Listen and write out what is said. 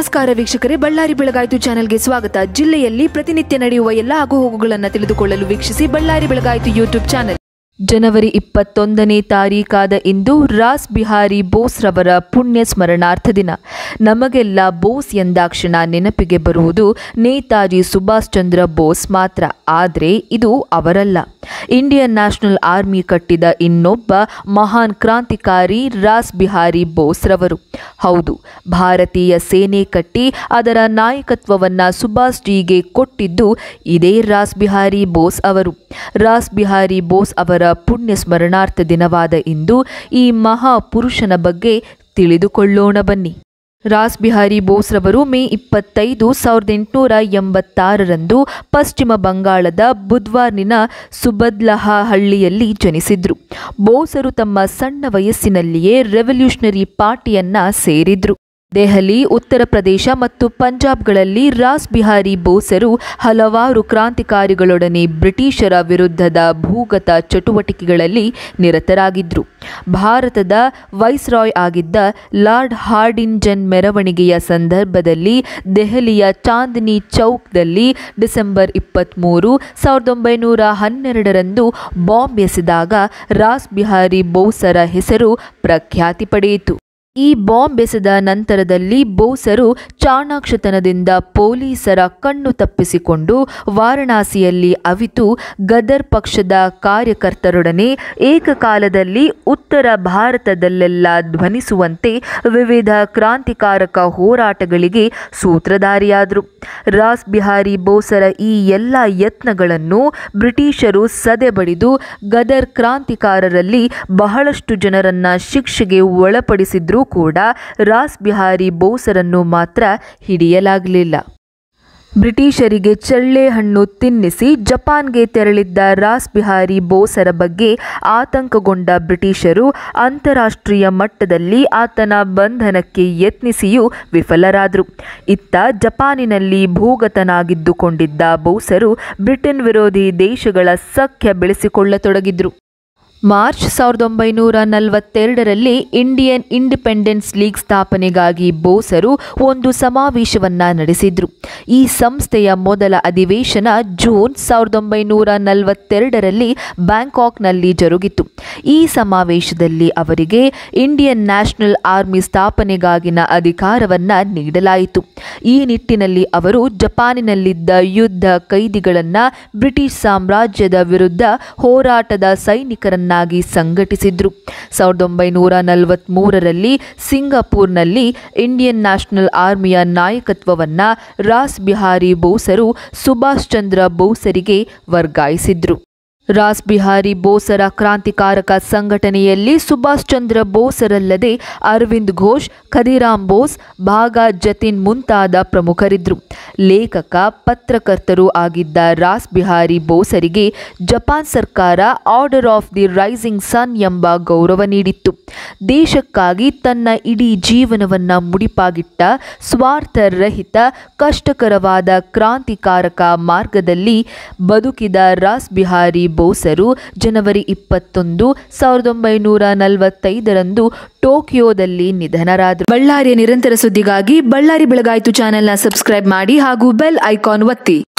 ನಮಸ್ಕಾರ ವೀಕ್ಷಕರೇ ಬಳ್ಳಾರಿ ಬೆಳಗಾಯಿತು ಚಾನೆಲ್ಗೆ ಸ್ವಾಗತ ಜಿಲ್ಲೆಯಲ್ಲಿ ಪ್ರತಿನಿತ್ಯ ನಡೆಯುವ ಎಲ್ಲ ಆಗುಹೋಗುಗಳನ್ನು ತಿಳಿದುಕೊಳ್ಳಲು ವೀಕ್ಷಿಸಿ ಬಳ್ಳಾರಿ ಬೆಳಗಾಯಿತು ಯೂಟ್ಯೂಬ್ ಚಾನೆಲ್ ಜನವರಿ ಇಪ್ಪತ್ತೊಂದನೇ ತಾರೀಕಾದ ಇಂದು ರಾಸ್ ಬಿಹಾರಿ ಬೋಸ್ ರವರ ಪುಣ್ಯ ಸ್ಮರಣಾರ್ಥ ದಿನ ನಮಗೆಲ್ಲ ಬೋಸ್ ಎಂದಾಕ್ಷಣ ನೆನಪಿಗೆ ಬರುವುದು ನೇತಾಜಿ ಸುಭಾಷ್ ಚಂದ್ರ ಬೋಸ್ ಮಾತ್ರ ಆದರೆ ಇದು ಅವರಲ್ಲ ಇಂಡಿಯನ್ ನ್ಯಾಷನಲ್ ಆರ್ಮಿ ಕಟ್ಟಿದ ಇನ್ನೊಬ್ಬ ಮಹಾನ್ ಕ್ರಾಂತಿಕಾರಿ ರಾಸ್ ಬಿಹಾರಿ ಬೋಸ್ ರವರು ಹೌದು ಭಾರತೀಯ ಸೇನೆ ಕಟ್ಟಿ ಅದರ ನಾಯಕತ್ವವನ್ನು ಸುಭಾಷ್ ಜಿಗೆ ಕೊಟ್ಟಿದ್ದು ಇದೇ ರಾಸ್ ಬಿಹಾರಿ ಬೋಸ್ ಅವರು ರಾಸ್ ಬಿಹಾರಿ ಬೋಸ್ ಅವರ ಪುಣ್ಯ ಸ್ಮರಣಾರ್ಥ ದಿನವಾದ ಇಂದು ಈ ಮಹಾಪುರುಷನ ಬಗ್ಗೆ ತಿಳಿದುಕೊಳ್ಳೋಣ ಬನ್ನಿ ರಾಸ್ ಬಿಹಾರಿ ಬೋಸ್ ರವರು ಮೇ ಇಪ್ಪತ್ತೈದು ಸಾವಿರದ ಎಂಟುನೂರ ಎಂಬತ್ತಾರರಂದು ಪಶ್ಚಿಮ ಬಂಗಾಳದ ಬುಧ್ವಾರ್ನಿನ ಸುಬದ್ಲಹ ಹಳ್ಳಿಯಲ್ಲಿ ಜನಿಸಿದ್ರು ಬೋಸರು ತಮ್ಮ ಸಣ್ಣ ವಯಸ್ಸಿನಲ್ಲಿಯೇ ರೆವಲ್ಯೂಷನರಿ ಪಾರ್ಟಿಯನ್ನ ಸೇರಿದ್ರು ದೆಹಲಿ ಉತ್ತರ ಪ್ರದೇಶ ಮತ್ತು ಪಂಜಾಬ್ಗಳಲ್ಲಿ ರಾಸ್ ಬಿಹಾರಿ ಬೋಸರು ಹಲವಾರು ಕ್ರಾಂತಿಕಾರಿಗಳೊಡನೆ ಬ್ರಿಟಿಷರ ವಿರುದ್ಧದ ಭೂಗತ ಚಟುವಟಿಕೆಗಳಲ್ಲಿ ನಿರತರಾಗಿದ್ದರು ಭಾರತದ ವೈಸ್ರಾಯ್ ಆಗಿದ್ದ ಲಾರ್ಡ್ ಹಾರ್ಡಿಂಜನ್ ಮೆರವಣಿಗೆಯ ಸಂದರ್ಭದಲ್ಲಿ ದೆಹಲಿಯ ಚಾಂದಿನಿ ಚೌಕ್ದಲ್ಲಿ ಡಿಸೆಂಬರ್ ಇಪ್ಪತ್ತ್ಮೂರು ಸಾವಿರದ ಒಂಬೈನೂರ ಹನ್ನೆರಡರಂದು ಬಾಂಬ್ ಎಸೆದಾಗ ರಾಸ್ ಬಿಹಾರಿ ಬೋಸರ ಹೆಸರು ಪ್ರಖ್ಯಾತಿ ಪಡೆಯಿತು ಈ ಬಾಂಬ್ ಎಸೆದ ನಂತರದಲ್ಲಿ ಬೋಸರು ಚಾಣಾಕ್ಷತನದಿಂದ ಪೊಲೀಸರ ಕಣ್ಣು ತಪ್ಪಿಸಿಕೊಂಡು ವಾರಣಾಸಿಯಲ್ಲಿ ಅವಿತು ಗದರ್ ಪಕ್ಷದ ಕಾರ್ಯಕರ್ತರೊಡನೆ ಏಕಕಾಲದಲ್ಲಿ ಉತ್ತರ ಭಾರತದಲ್ಲೆಲ್ಲ ಧ್ವನಿಸುವಂತೆ ವಿವಿಧ ಕ್ರಾಂತಿಕಾರಕ ಹೋರಾಟಗಳಿಗೆ ಸೂತ್ರಧಾರಿಯಾದರು ರಾಸ್ ಬಿಹಾರಿ ಬೋಸರ ಈ ಎಲ್ಲ ಯತ್ನಗಳನ್ನು ಬ್ರಿಟಿಷರು ಸದೆಬಡಿದು ಗದರ್ ಕ್ರಾಂತಿಕಾರರಲ್ಲಿ ಬಹಳಷ್ಟು ಜನರನ್ನ ಶಿಕ್ಷೆಗೆ ಒಳಪಡಿಸಿದ್ರೂ ಕೂಡ ರಾಸ್ ಬಿಹಾರಿ ಬೋಸರನ್ನು ಮಾತ್ರ ಹಿಡಿಯಲಾಗಲಿಲ್ಲ ಬ್ರಿಟಿಷರಿಗೆ ಚಳ್ಳೆ ಹಣ್ಣು ತಿನ್ನಿಸಿ ಜಪಾನ್ಗೆ ತೆರಳಿದ್ದ ರಾಸ್ ಬಿಹಾರಿ ಬೋಸರ ಬಗ್ಗೆ ಆತಂಕಗೊಂಡ ಬ್ರಿಟಿಷರು ಅಂತಾರಾಷ್ಟ್ರೀಯ ಮಟ್ಟದಲ್ಲಿ ಆತನ ಬಂಧನಕ್ಕೆ ಯತ್ನಿಸಿಯೂ ವಿಫಲರಾದರು ಇತ್ತ ಜಪಾನಿನಲ್ಲಿ ಭೂಗತನಾಗಿದ್ದುಕೊಂಡಿದ್ದ ಬೋಸರು ಬ್ರಿಟನ್ ವಿರೋಧಿ ದೇಶಗಳ ಸಖ್ಯ ಬೆಳೆಸಿಕೊಳ್ಳತೊಡಗಿದ್ರು ಮಾರ್ಚ್ ಸಾವಿರದ ಒಂಬೈನೂರ ನಲವತ್ತೆರಡರಲ್ಲಿ ಇಂಡಿಯನ್ ಇಂಡಿಪೆಂಡೆನ್ಸ್ ಲೀಗ್ ಸ್ಥಾಪನೆಗಾಗಿ ಬೋಸರು ಒಂದು ಸಮಾವೇಶವನ್ನ ನಡೆಸಿದ್ರು ಈ ಸಂಸ್ಥೆಯ ಮೊದಲ ಅಧಿವೇಶನ ಜೂನ್ ಸಾವಿರದ ಒಂಬೈನೂರ ನಲವತ್ತೆರಡರಲ್ಲಿ ಬ್ಯಾಂಕಾಕ್ನಲ್ಲಿ ಜರುಗಿತು ಈ ಸಮಾವೇಶದಲ್ಲಿ ಅವರಿಗೆ ಇಂಡಿಯನ್ ನ್ಯಾಷನಲ್ ಆರ್ಮಿ ಸ್ಥಾಪನೆಗಾಗಿನ ಅಧಿಕಾರವನ್ನ ನೀಡಲಾಯಿತು ಈ ನಿಟ್ಟಿನಲ್ಲಿ ಅವರು ಜಪಾನಿನಲ್ಲಿದ್ದ ಯುದ್ಧ ಕೈದಿಗಳನ್ನ ಬ್ರಿಟಿಷ್ ಸಾಮ್ರಾಜ್ಯದ ವಿರುದ್ಧ ಹೋರಾಟದ ಸೈನಿಕರನ್ನ ನ್ನಾಗಿ ಸಂಘಟಿಸಿದ್ರು ಸಾವಿರದ ಒಂಬೈನೂರ ನಲವತ್ತ್ಮೂರರಲ್ಲಿ ಸಿಂಗಪೂರ್ನಲ್ಲಿ ಇಂಡಿಯನ್ ನ್ಯಾಷನಲ್ ಆರ್ಮಿಯ ನಾಯಕತ್ವವನ್ನ ರಾಸ್ ಬಿಹಾರಿ ಬೋಸರು ಸುಭಾಷ್ ಚಂದ್ರ ಬೋಸರಿಗೆ ವರ್ಗಾಯಿಸಿದ್ರು ರಾಸ್ ಬಿಹಾರಿ ಬೋಸರ ಕ್ರಾಂತಿಕಾರಕ ಸಂಘಟನೆಯಲ್ಲಿ ಸುಭಾಷ್ ಚಂದ್ರ ಬೋಸರಲ್ಲದೆ ಅರವಿಂದ್ ಘೋಷ್ ಖದಿರಾಮ್ ಬೋಸ್ ಭಾಗಾ ಜತಿನ್ ಮುಂತಾದ ಪ್ರಮುಖರಿದ್ದರು ಲೇಖಕ ಪತ್ರಕರ್ತರು ಆಗಿದ್ದ ರಾಸ್ ಬಿಹಾರಿ ಬೋಸರಿಗೆ ಜಪಾನ್ ಸರ್ಕಾರ order of the rising sun ಎಂಬ ಗೌರವ ನೀಡಿತ್ತು ದೇಶಕ್ಕಾಗಿ ತನ್ನ ಇಡೀ ಜೀವನವನ್ನ ಮುಡಿಪಾಗಿಟ್ಟ ಸ್ವಾರ್ಥರಹಿತ ಕಷ್ಟಕರವಾದ ಕ್ರಾಂತಿಕಾರಕ ಮಾರ್ಗದಲ್ಲಿ ಬದುಕಿದ ರಾಸ್ ಬಿಹಾರಿ ಬೋಸರು ಜನವರಿ ಇಪ್ಪತ್ತೊಂದು ಸಾವಿರದ ಒಂಬೈನೂರ ನಲವತ್ತೈದರಂದು ಟೋಕಿಯೋದಲ್ಲಿ ನಿಧನರಾದರು ಬಳ್ಳಾರಿಯ ನಿರಂತರ ಸುದ್ದಿಗಾಗಿ ಬಳ್ಳಾರಿ ಬೆಳಗಾಯಿತು ಚಾನೆಲ್ನ ಸಬ್ಸ್ಕ್ರೈಬ್ ಮಾಡಿ ಹಾಗೂ ಬೆಲ್ ಐಕಾನ್ ಒತ್ತಿ